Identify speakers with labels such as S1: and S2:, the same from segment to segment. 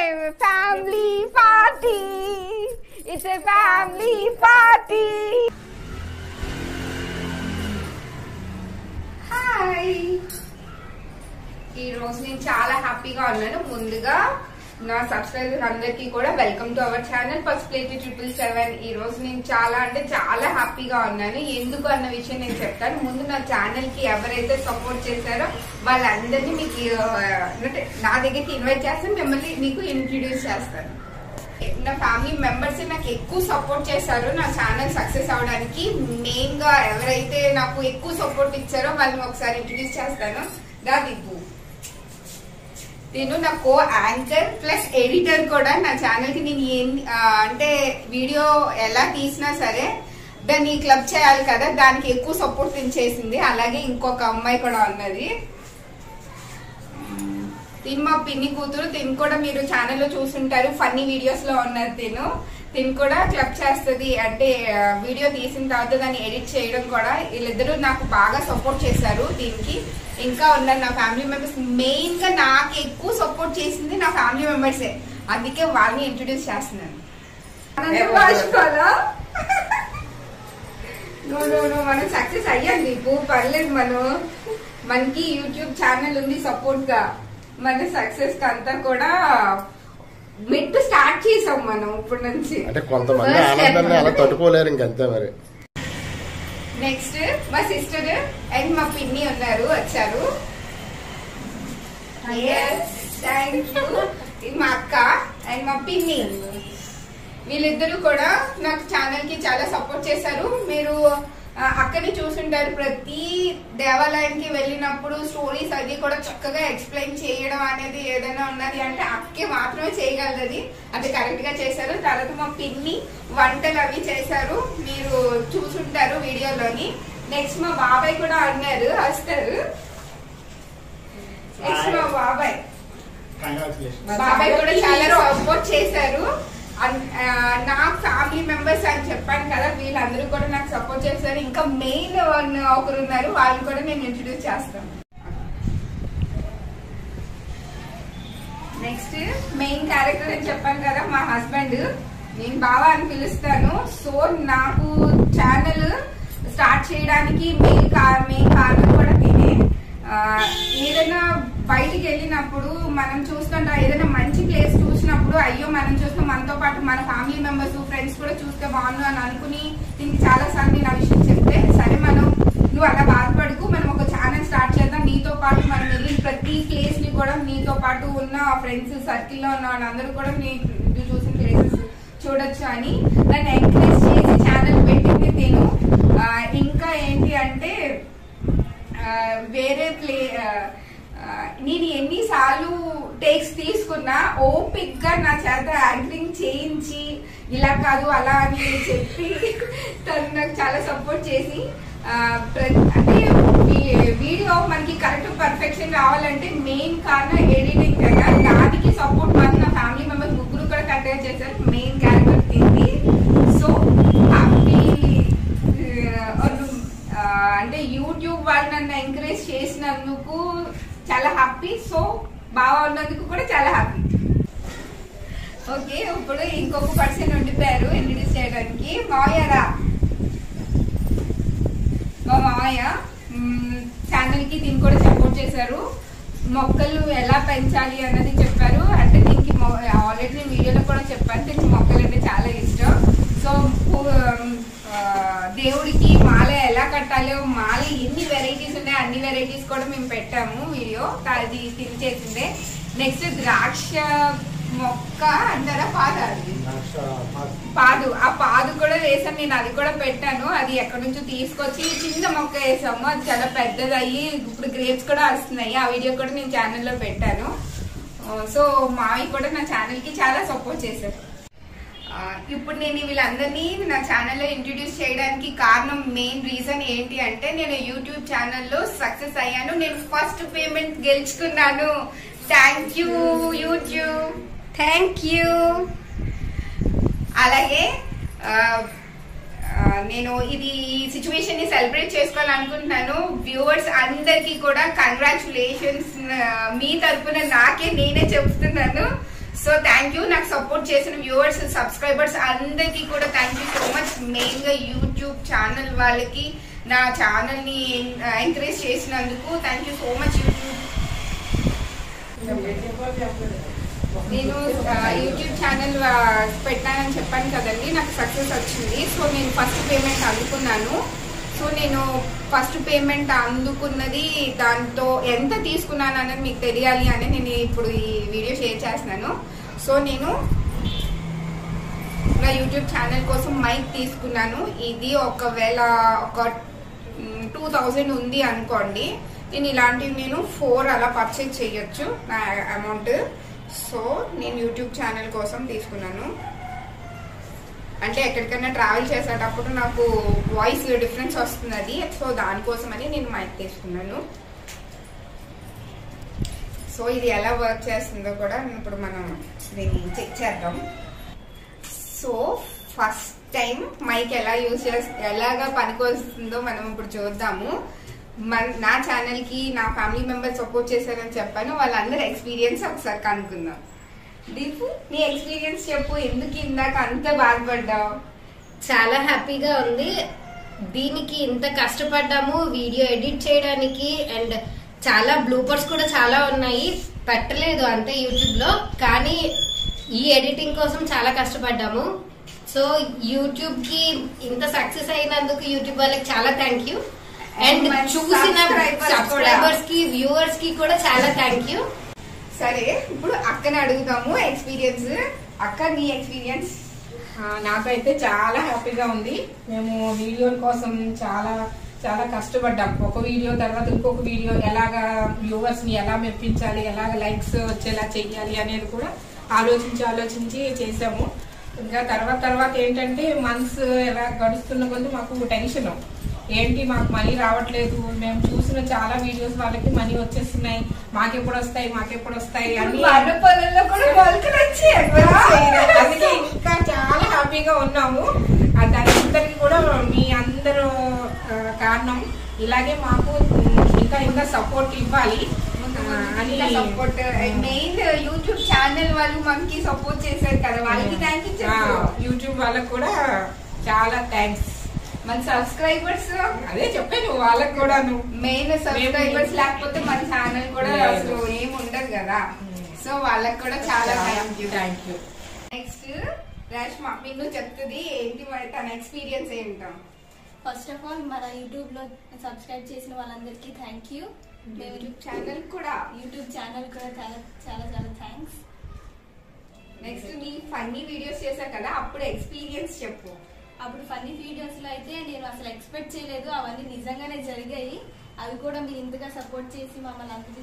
S1: Family party it's a family party hi ఈ రోజు నేను చాలా హ్యాపీగా ఉన్నాను ముందుగా నా సబ్స్క్రైబర్స్ అందరికీ కూడా welcome to our channel first plate triple seven ఈ రోజు నేను చాలా అంటే చాలా హ్యాపీగా ఉన్నాను ఎందుకు అన్న విషయం నేను చెప్తాను ముందు నా ఛానల్ కి ఎవరైతే సపోర్ట్ చేశారో వాళ్ళందరినీ మీకు ఆ, అంటే నా దగ్గరికి ఇన్వైట్ చేస్తాను మిమ్మల్ని మీకు ఇంట్రడ్యూస్ చేస్తాను నా ఫ్యామిలీ మెంబర్స్ నాకు ఎక్కువ సపోర్ట్ చేశారు నా ఛానల్ సక్సెస్ అవడానికి మెయిన్ గా ఎవరైతే నాకు ఎక్కువ సపోర్ట్ ఇచ్చారో వాళ్ళని ఒకసారి ఇంట్రడ్యూస్ చేస్తాను దా దిప్పు నేను నా కో యాంకర్ ప్లస్ ఎడిటర్ కూడా నా ఛానల్ కి నేను ఏం ఆ, అంటే వీడియో ఎలా తీసినా సరే దాన్ని క్లబ్ చేయాలి కదా దానికి ఎక్కువ సపోర్ట్ చేసింది అలాగే ఇంకొక అమ్మాయి కూడా ఉన్నది తిను మా పిన్ని కూతురు తిను కూడా మీరు ఛానల్లో చూసుంటారు ఫన్నీ వీడియోస్ లో ఉన్నారు తిను తిను కూడా క్లబ్ చేస్తుంది అంటే ఆ, వీడియో తీసిన తర్వాత దాన్ని ఎడిట్ చేయడం కూడా వీళ్ళిద్దరూ నాకు బాగా సపోర్ట్ చేశారు దీనికి ఇంకా ఉన్నారు నా ఫ్యామిలీ మెంబర్స్ మెయిన్ గా నాకు ఎక్కువ సపోర్ట్ చేసింది నా ఫ్యామిలీ మెంబర్సే అందుకే వాళ్ళని ఇంట్రొడ్యూస్ చేస్తున్నాను ఆనందం రాసుకోవాలా? నో నో నో మనం సక్సెస్ అయ్యాం నీకు పర్లేదు మనం మనకి యూట్యూబ్ ఛానల్ ఉంది సపోర్ట్ గా మన సక్సెస్ అంతా కూడా మెట్టు స్టార్ట్ చేసాం మనం ఇప్పటి నుంచి
S2: అంటే కొంతమంది
S1: First step.
S2: ఆనందాన్ని అలా తట్టుకోలేరు ఇంకంతే మరి
S1: నెక్స్ట్ మా సిస్టర్ అండ్ మా పిన్ని ఉన్నారు వచ్చారు థ్యాంక్ యూ ఇది మా అక్క అండ్ మా పిన్ని వీళ్ళిద్దరూ కూడా నాకు ఛానల్ కి చాలా సపోర్ట్ చేశారు మీరు ఆ, అక్కని చూసుంటారు ప్రతి దేవాలయానికి వెళ్ళినప్పుడు స్టోరీస్ అవి కూడా చక్కగా ఎక్స్ప్లెయిన్ చేయడం అనేది ఏదైనా ఉన్నది అంటే అక్కే మాత్రమే చేయగలది అది కరెక్ట్ గా చేశారు తర్వాత మా పిన్ని వంటలు అవి చేశారు మీరు చూసుంటారు వీడియోలోని నెక్స్ట్ మా బాబాయ్ కూడా అన్నారు వస్తారు నెక్స్ట్ మా బాబాయ్ బాబాయ్ కూడా చాలా సపోర్ట్ చేశారు అన్- ఆ, నా ఫ్యామిలీ మెంబర్స్ అని చెప్పాను కదా వీళ్ళందరూ కూడా నాకు సపోర్ట్ చేశారు ఇంకా మెయిన్ ఒకరు ఉన్నారు వాళ్ళని కూడా నేను ఇంట్రడ్యూస్ చేస్తాను నెక్స్ట్ మెయిన్ క్యారెక్టర్ అని చెప్పాను కదా మా హస్బెండ్ నేను బావా అని పిలుస్తాను సో నాకు ఛానల్ స్టార్ట్ చేయడానికి మెయిన్ మెయిన్ కారణం కూడా తినే ఆ, ఏదైనా బయటికి వెళ్ళినప్పుడు మనం చూస్తుంటా ఏదైనా మంచి ప్లేస్ చూసినప్పుడు అయ్యో మనం చూస్తే మనతో పాటు మన ఫ్యామిలీ మెంబర్స్ ఫ్రెండ్స్ కూడా చూస్తే బాగుండు అని అనుకుని దీనికి చాలా సార్లు నేను ఆ విషయం చెప్తే సరే మనం నువ్వు అలా బాధపడుకు మనం ఒక ఛానల్ స్టార్ట్ చేద్దాం నీతో పాటు మనం వెళ్ళిన ప్రతి ప్లేస్ ని కూడా నీతో పాటు ఉన్న ఫ్రెండ్స్ సర్కిల్ లో ఉన్న వాళ్ళందరూ కూడా నీ నువ్వు చూసిన ప్లేసెస్ చూడొచ్చు అని నన్ను ఎంకరేజ్ చేసి ఛానల్ పెట్టింది నేను ఆ, ఇంకా ఏంటి అంటే ఆ, వేరే ప్లే ఆ, ఆ, నేను ఎన్నిసార్లు టేక్స్ తీసుకున్నా ఓపిక్ గా నా చేత యాంకరింగ్ చేయించి ఇలా కాదు అలా అని చెప్పి తను నాకు చాలా సపోర్ట్ చేసి ఆ, ప్ర- అంటే వీ- వీడియో మనకి కరెక్ట్ పర్ఫెక్షన్ రావాలంటే మెయిన్ కారణం ఎడిటింగ్ కదా దానికి సపోర్ట్ మాత్రం నా ఫ్యామిలీ మెంబర్స్ ముగ్గురు కూడా కరెక్ట్గా చేశారు మెయిన్ క్యారెక్టర్ తింది సో హ్యాపీ ఆ, అంటే యూట్యూబ్ వాళ్ళు నన్ను ఎంకరేజ్ చేసినందుకు చాలా హ్యాపీ సో బాగా ఉన్నందుకు కూడా చాలా హ్యాపీ ఓకే ఇప్పుడు ఇంకొక పర్సన్ ఉండిపోయారు ఇంట్రడ్యూస్ చేయడానికి మావయ్యరా మా మావయ్య ఛానల్ కి దీన్ని కూడా సపోర్ట్ చేశారు మొక్కలు ఎలా పెంచాలి అన్నది చెప్పారు అంటే దీనికి ఆల్రెడీ నేను వీడియోలో కూడా చెప్పాను దీనికి మొక్కలు అంటే చాలా ఇష్టం సో ఆ, దేవుడికి మాల ఎలా కట్టాలో మాల ఎన్ని వెరైటీస్ ఉన్నాయో అన్ని వెరైటీస్ కూడా మేము పెట్టాము వీడియో అది తిని చేసిందే నెక్స్ట్ ద్రాక్ష మొక్క అంటారా పాద అది పాదు ఆ పాదు కూడా వేసాను నేను అది కూడా పెట్టాను అది ఎక్కడి నుంచో తీసుకొచ్చి చిన్న మొక్క వేసాము అది చాలా పెద్దది అయ్యి ఇప్పుడు గ్రేప్స్ కూడా వస్తున్నాయి ఆ వీడియో కూడా నేను ఛానల్లో పెట్టాను ఆ, సో మావి కూడా నా ఛానల్ కి చాలా సపోర్ట్ చేశారు ఆ, ఇప్పుడు నేను వీళ్ళందరినీ నా ఛానల్లో ఇంట్రడ్యూస్ చేయడానికి కారణం మెయిన్ రీజన్ ఏంటి అంటే నేను యూట్యూబ్ ఛానల్లో సక్సెస్ అయ్యాను నేను ఫస్ట్ పేమెంట్ గెలుచుకున్నాను thank you YouTube thank you అలాగే ఆ, ఆ, నేను ఇది ఈ సిచ్యువేషన్ ని సెలబ్రేట్ చేసుకోవాలనుకుంటున్నాను వ్యూవర్స్ అందరికీ కూడా కంగ్రాచులేషన్స్ మీ తరపున నాకే నేనే చెప్తున్నాను సో సో థ్యాంక్ యూ నాకు సపోర్ట్ చేసిన వ్యూవర్స్ సబ్స్క్రైబర్స్ అందరికీ కూడా thank you so much main గా యూట్యూబ్ ఛానల్ వాళ్ళకి నా ఛానల్ ని ఎంకరేజ్ చేసినందుకు thank you so much YouTube నేను ఆ, యూట్యూబ్ ఛానల్ ఆ, పెట్టానని చెప్పాను కదండి నాకు సక్సెస్ వచ్చింది సో నేను ఫస్ట్ పేమెంట్ అందుకున్నాను సో నేను ఫస్ట్ పేమెంట్ అందుకున్నది దాంతో ఎంత తీసుకున్నాను అనేది మీకు తెలియాలి అని నేను ఇప్పుడు ఈ వీడియో షేర్ చేస్తున్నాను సో నేను నా యూట్యూబ్ ఛానల్ కోసం మైక్ తీసుకున్నాను ఇది ఒకవేళ ఒక టూ థౌజండ్ ఉంది అనుకోండి నేను ఇలాంటివి నేను ఫోర్ అలా పర్చేజ్ చేయొచ్చు నా అమౌంట్ సో నేను యూట్యూబ్ ఛానల్ కోసం తీసుకున్నాను అంటే ఎక్కడికైనా ట్రావెల్ చేసేటప్పుడు నాకు వాయిస్ డిఫరెన్స్ వస్తున్నది సో దానికోసమని నేను మైక్ తీసుకున్నాను సో ఇది ఎలా వర్క్ చేస్తుందో కూడా ఇప్పుడు మనం దీన్ని చెక్ చేద్దాం సో ఫస్ట్ టైం మైక్ ఎలా యూజ్ చేస్త ఎలాగా పనికి వస్తుందో మనం ఇప్పుడు చూద్దాము మన నా ఛానల్ కి నా ఫ్యామిలీ మెంబర్స్ సపోర్ట్ చేశారని చెప్పాను వాళ్ళందరి ఎక్స్పీరియన్స్ ఒకసారి కనుక్కుందాం దీపు నీ ఎక్స్పీరియన్స్ చెప్పు ఎందుకు ఇందాక అంత బాధపడ్డావు
S3: చాలా హ్యాపీగా ఉంది దీనికి ఇంత కష్టపడ్డాము వీడియో ఎడిట్ చేయడానికి అండ్ చాలా బ్లూపర్స్ కూడా చాలా ఉన్నాయి పెట్టలేదు అంతే యూట్యూబ్ లో కానీ ఈ ఎడిటింగ్ కోసం చాలా కష్టపడ్డాము సో యూట్యూబ్ కి ఇంత సక్సెస్ అయినందుకు యూట్యూబ్ వాళ్ళకి చాలా థ్యాంక్ యూ అండ్
S1: మన
S3: చూసిన
S1: subscribers కూడా.
S3: సబ్స్క్రైబర్స్ కి వ్యూవర్స్ కి కూడా చాలా థ్యాంక్ యూ
S1: సరే ఇప్పుడు అక్కని అడుగుదాము ఎక్స్పీరియన్స్ అక్క నీ ఎక్స్పీరియన్స్
S4: ఆ, నాకైతే చాలా హ్యాపీగా ఉంది మేము వీడియోల కోసం చాలా చాలా కష్టపడ్డాం ఒక వీడియో తర్వాత ఇంకొక వీడియో ఎలాగా వ్యూవర్స్ ని ఎలా మెప్పించాలి ఎలాగ లైక్స్ వచ్చేలా చెయ్యాలి అనేది కూడా ఆలోచించి ఆలోచించి చేసాము ఇంకా తర్వాత తర్వాత ఏంటంటే మంత్స్ ఎలా గడుస్తున్న కొద్ది మాకు టెన్షన్ ఏంటి మాకు మనీ రావట్లేదు మేము చూసిన చాలా వీడియోస్ వాళ్ళకి మనీ వచ్చేస్తున్నాయి మాకెప్పుడు వస్తాయి మాకెప్పుడు వస్తాయి అని
S1: వాళ్ళ పొలంలో కూడా మొలకలు వచ్చాయి
S4: అందుకే ఇంకా చాలా హ్యాపీగా ఉన్నాము ఆ దాని అందరికి కూడా మీ అందరూ ఆ, కారణం ఇలాగే మాకు ఇంకా ఇంకా సపోర్ట్ ఇవ్వాలి ఆ, అని
S1: సపోర్ట్ మెయిన్ యూట్యూబ్ ఛానల్ వాళ్ళు మనకి సపోర్ట్ చేశారు కదా వాళ్ళకి థ్యాంక్ యూ
S4: ఆ,
S1: చెప్పు
S4: యూట్యూబ్ వాళ్ళకు కూడా చాలా థ్యాంక్స్
S1: మన సబ్స్క్రైబర్స్
S4: అదే చెప్పాను వాళ్ళకు కూడాను
S1: మెయిన్ సబ్స్క్రైబర్స్ లేకపోతే మన ఛానల్ కూడా
S4: లేదు.
S1: అసలు ఏం ఉండదు కదా సో వాళ్ళకి కూడా చాలా thank you
S4: thank you
S1: next Reshma నిన్ను చెప్తుంది ఏంటి మరి తన ఎక్స్పీరియన్స్ ఏంటో
S5: ఫస్ట్ ఆఫ్ ఆల్ మన యూట్యూబ్ లో సబ్స్క్రైబ్ చేసిన వాళ్ళందరికీ థ్యాంక్ యూ మేము
S1: యూట్యూబ్ ఛానల్ కూడా
S5: యూట్యూబ్ ఛానల్ కూడా చాలా చాలా చాలా థ్యాంక్స్
S1: నెక్స్ట్ నీ ఫన్నీ వీడియోస్ చేశా కదా అప్పుడు ఎక్స్పీరియన్స్ చెప్పు
S5: అప్పుడు ఫన్నీ వీడియోస్ లో అయితే నేను అసలు ఎక్స్పెక్ట్ చేయలేదు అవన్నీ నిజంగానే జరిగాయి అవి కూడా మీరు ఇంతగా సపోర్ట్ చేసి మమ్మల్ని అందరి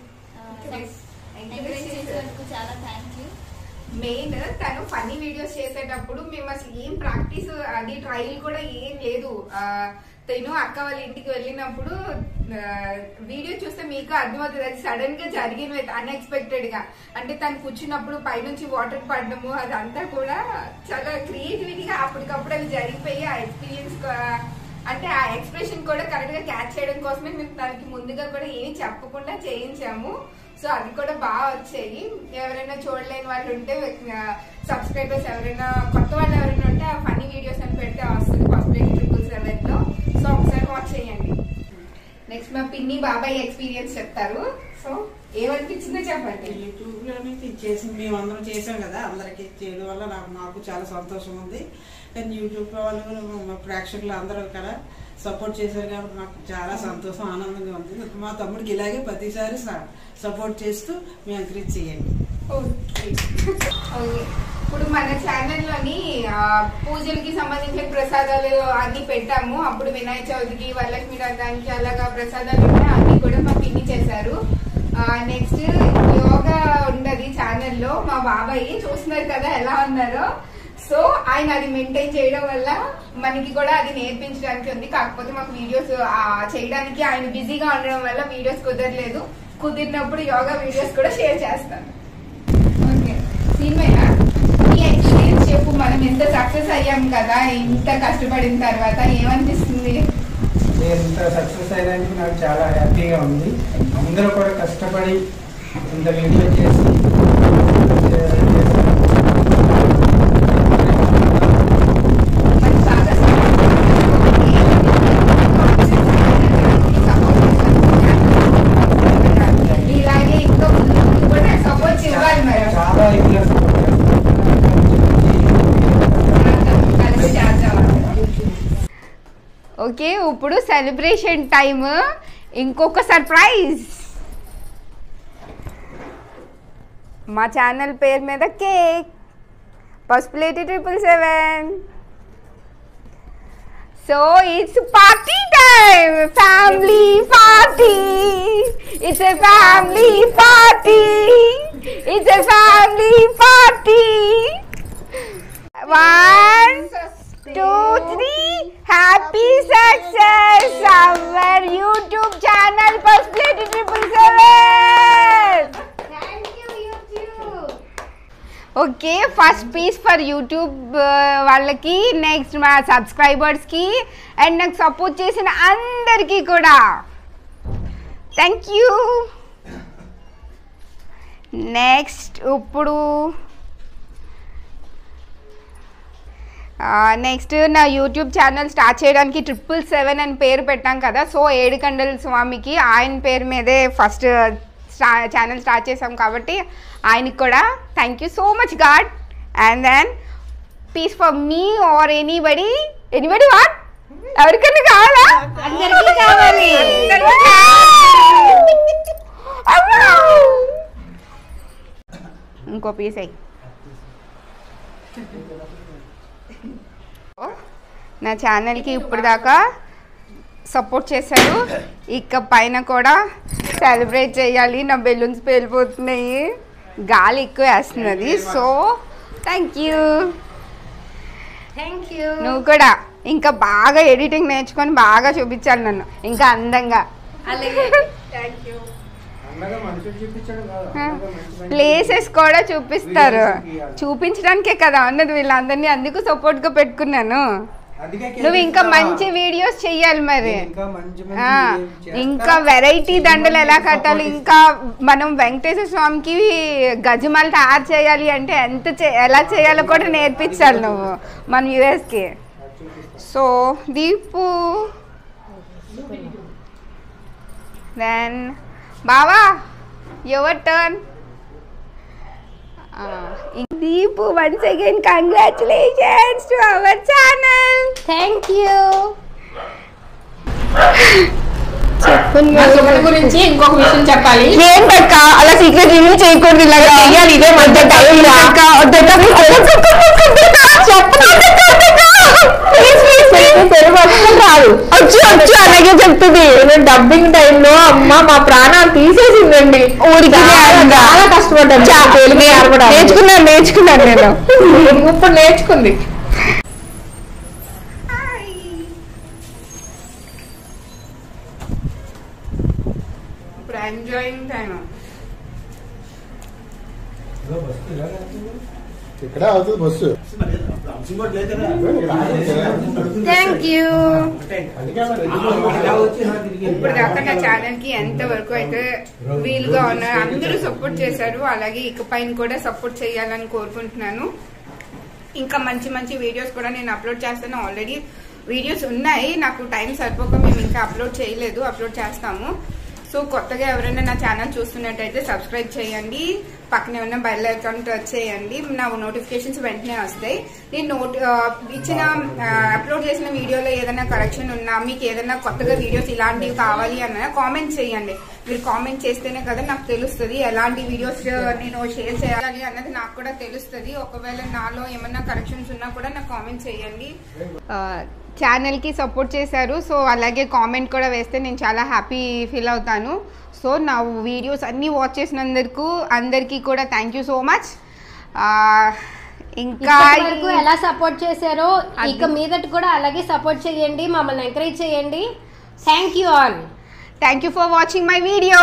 S5: ఎంకరేజ్ చేసేందుకు చాలా థ్యాంక్ యూ
S1: మెయిన్ తను ఫన్నీ వీడియోస్ చేసేటప్పుడు మేము అసలు ఏం ప్రాక్టీస్ అది ట్రయల్ కూడా ఏం లేదు ఆ, తను అక్క వాళ్ళ ఇంటికి వెళ్ళినప్పుడు వీడియో చూస్తే మీకు అర్థమవుతుంది అది సడన్ గా జరిగినవి అన్ఎక్స్పెక్టెడ్ గా అంటే తను కూర్చున్నప్పుడు పైనుంచి వాటర్ పడడము అదంతా కూడా చాలా క్రియేటివిటీగా అప్పటికప్పుడు అవి జరిగిపోయి ఆ ఎక్స్పీరియన్స్ అంటే ఆ ఎక్స్ప్రెషన్ కూడా కరెక్ట్ గా క్యాచ్ చేయడం కోసమే మేము దానికి ముందుగా కూడా ఏమి చెప్పకుండా చేయించాము సో అది కూడా బాగా వచ్చాయి ఎవరైనా చూడలేని వాళ్ళు ఉంటే సబ్స్క్రైబర్స్ ఎవరైనా కొత్త వాళ్ళు ఎవరైనా ఉంటే ఆ ఫన్నీ వీడియోస్ అని పెడితే వస్తుంది ఫస్ట్ ట్రిపుల్ సెవెన్ లో సో ఒకసారి వాచ్ చేయండి నెక్స్ట్ మా పిన్ని బాబాయ్ ఎక్స్పీరియన్స్ చెప్తారు సో ఏమనిపించిందో చెప్పండి
S6: యూట్యూబ్ లోనే చేసి మేము అందరం చేసాం కదా అందరికి చేయడం వల్ల నాకు మాకు చాలా సంతోషం ఉంది కానీ యూట్యూబ్ వాళ్ళు కూడా మా ప్రేక్షకులు అందరూ కూడా సపోర్ట్ చేశారు కాబట్టి మాకు చాలా సంతోషం ఆనందంగా ఉంది మా తమ్ముడికి ఇలాగే ప్రతిసారి సపోర్ట్ చేస్తూ మేము ఎంకరేజ్ చేయండి
S1: ఓకే ఓకే. ఇప్పుడు మన ఛానల్లోని ఆ, పూజలకి సంబంధించిన ప్రసాదాలు అన్ని పెట్టాము అప్పుడు వినాయక చవితికి వరలక్ష్మి వ్రతానికి అలాగా ప్రసాదాలు ఉన్నాయి అన్ని కూడా మా పిన్ని చేశారు నెక్స్ట్ యోగా ఉన్నది ఛానల్లో మా బాబాయ్ చూస్తున్నారు కదా ఎలా ఉన్నారో సో ఆయన అది మెయింటైన్ చేయడం వల్ల మనకి కూడా అది నేర్పించడానికి ఉంది కాకపోతే మాకు వీడియోస్ చేయడానికి ఆయన బిజీగా ఉండడం వల్ల వీడియోస్ కుదరలేదు కుదిరినప్పుడు యోగా వీడియోస్ కూడా షేర్ చేస్తాను ఓకే సీన్మేనా నీ ఎక్స్పీరియన్స్ చెప్పు మనం ఎంత సక్సెస్ అయ్యాం కదా ఇంత కష్టపడిన తర్వాత ఏమనిపిస్తుంది
S7: నేను ఇంత సక్సెస్ అయ్యడానికి నాకు చాలా హ్యాపీగా ఉంది అందరూ కూడా కష్టపడి ఇంత వీడియో చేసి చేసినందుకు
S1: ఓకే ఇప్పుడు సెలబ్రేషన్ టైమ్ ఇంకొక సర్ప్రైజ్ మా ఛానల్ పేరు మీద cake Pasupuleti triple seven so it's party time family party it's a family party it's a family party one two three happy success our YouTube channel Pasupuleti triple seven okay first piece for YouTube వాళ్ళకి next మా సబ్స్క్రైబర్స్కి and నాకు support చేసిన అందరికీ కూడా thank you next ఇప్పుడు next నా YouTube channel start చేయడానికి ట్రిపుల్ సెవెన్ అని పేరు పెట్టాం కదా సో ఏడుకండల స్వామికి ఆయన పేరు మీదే ఫస్ట్ స్టా ఛానల్ స్టార్ట్ చేసాం కాబట్టి ఆయనకి కూడా thank you so much God and then piece for me or anybody anybody what ఎవరికైనా కావాలా
S3: అందరికీ కావాలి.
S1: అందరికీ కావాలి. అమ్మా! ఇంకో పీస్ అయ్యి నా ఛానల్కి ఇప్పుడు దాకా సపోర్ట్ చేశారు ఇక పైన కూడా సెలబ్రేట్ చేయాలి నా బెలూన్స్ పేలిపోతున్నాయి గాలి ఎక్కువ వేస్తున్నది so thank you
S3: thank you
S1: నువ్వు కూడా ఇంకా బాగా ఎడిటింగ్ నేర్చుకొని బాగా చూపించాలి నన్ను ఇంకా అందంగా
S3: అలాగే
S7: అందంగా మనుషులు చూపించడం కాదు అందంగా మంచి మంచి
S1: ప్లేసెస్ కూడా చూపిస్తారు
S7: Videos చూపియాలి.
S1: చూపించడానికే కదా అన్నది వీళ్ళందరినీ అందుకు సపోర్ట్గా పెట్టుకున్నాను
S7: అందుకే
S1: నువ్వు ఇంకా
S7: చేపిస్తున్నా.
S1: మంచి వీడియోస్ చెయ్యాలి మరి
S7: ఇంకా మంచి మంచి
S1: ఆ,
S7: videos చేస్తా.
S1: ఇంకా వెరైటీ దండలు ఎలా
S7: support
S1: కట్టాలి
S7: ఇస్తా.
S1: ఇంకా మనం వెంకటేశ్వర స్వామికి గజమాలు తయారు చేయాలి అంటే ఎంత చే- ఎలా చేయాలో కూడా నేర్పించాలి నువ్వు మన యూఎస్కి
S7: అది చూపిస్తా.
S1: సో దీపు దెన్ బావా your turn Deepu once again congratulations to our channel
S3: thank you
S4: మా సుమన్ గురించి ఇంకొక విషయం చెప్పాలి
S1: ఏం పక్క అలా సీక్రెట్ రివీల్ చేయకూడదు ఇలాగా చెయ్యాలి ఇదే మధ్య టైం రాదు వచ్చు వచ్చు అలాగే చెప్తుంది డబ్బింగ్ టైంలో అమ్మ మా ప్రాణాలు తీసేసిందండి ఊరికి చాలా కష్టపడ్డాను నేర్చుకున్నాను నేర్చుకున్నాను నేను ఇప్పుడు నేర్చుకుంది ఇప్పుడు ఎంజాయింగ్ టైం
S7: ఇదిగో బస్సు ఇలా వెళ్తుంది.
S2: ఇక్కడ అవుతుంది బస్సు
S3: థ్యాంక్ యూ
S2: అందుకే మరి
S7: ఇలా వచ్చి ఇలా తిరిగి
S1: ఇప్పుడు దాకా నా ఛానల్ కి ఎంత వరకు అయితే వీలుగా ఉన్నారు అందరూ సపోర్ట్ చేశారు అలాగే ఇకపైన కూడా సపోర్ట్ చేయాలని కోరుకుంటున్నాను ఇంకా మంచి మంచి వీడియోస్ కూడా నేను అప్లోడ్ చేస్తాను ఆల్రెడీ వీడియోస్ ఉన్నాయి నాకు టైం సరిపోక మేము ఇంకా అప్లోడ్ చేయలేదు అప్లోడ్ చేస్తాము సో కొత్తగా ఎవరైనా నా ఛానల్ చూస్తున్నట్టయితే సబ్స్క్రైబ్ చేయండి పక్కనే ఉన్న బెల్ ఐకాన్ టచ్ చేయండి నా నోటిఫికేషన్స్ వెంటనే వస్తాయి నేను నోట్ ఆ, ఇచ్చిన అప్లోడ్ చేసిన వీడియోలో ఏదైనా కరెక్షన్ ఉన్నా మీకు ఏదైనా కొత్తగా వీడియోస్ ఇలాంటివి కావాలి అన్న కామెంట్ చేయండి మీరు కామెంట్ చేస్తేనే కదా నాకు తెలుస్తుంది ఎలాంటి వీడియోస్ నేను షేర్ చేయాలి అన్నది నాకు కూడా తెలుస్తుంది ఒకవేళ నాలో ఏమన్నా కరెక్షన్స్ ఉన్నా కూడా నాకు కామెంట్ చేయండి ఛానల్కి సపోర్ట్ చేశారు సో అలాగే కామెంట్ కూడా వేస్తే నేను చాలా హ్యాపీ ఫీల్ అవుతాను సో నా వీడియోస్ అన్నీ వాచ్ చేసినందుకు అందరికీ కూడా థ్యాంక్ యూ సో మచ్ ఇంకా
S3: ఇప్పటి వరకు ఎలా సపోర్ట్ చేశారో ఇక మీదట కూడా అలాగే సపోర్ట్ చేయండి మమ్మల్ని ఎంకరేజ్ చేయండి thank you all
S1: thank you for watching my video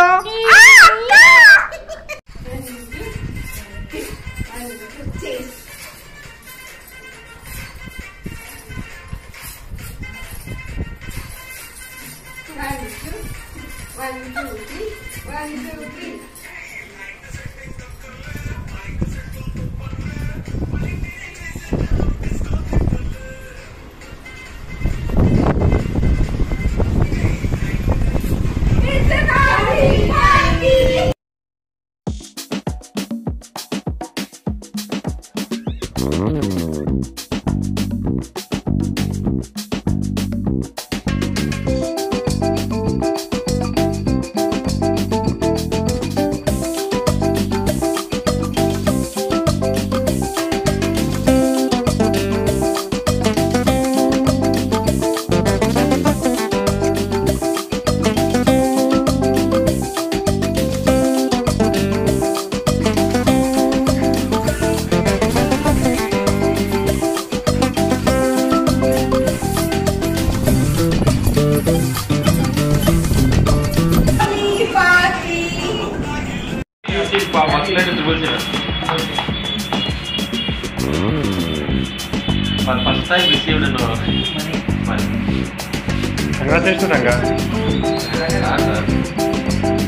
S8: for first time received no money.
S2: Congratulation Ranga
S8: Ah, sir.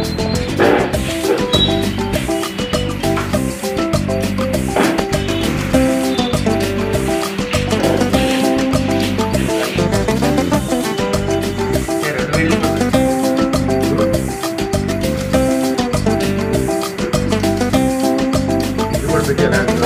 S8: రెండు వేలు
S2: ఇది కూడా పెట్టారా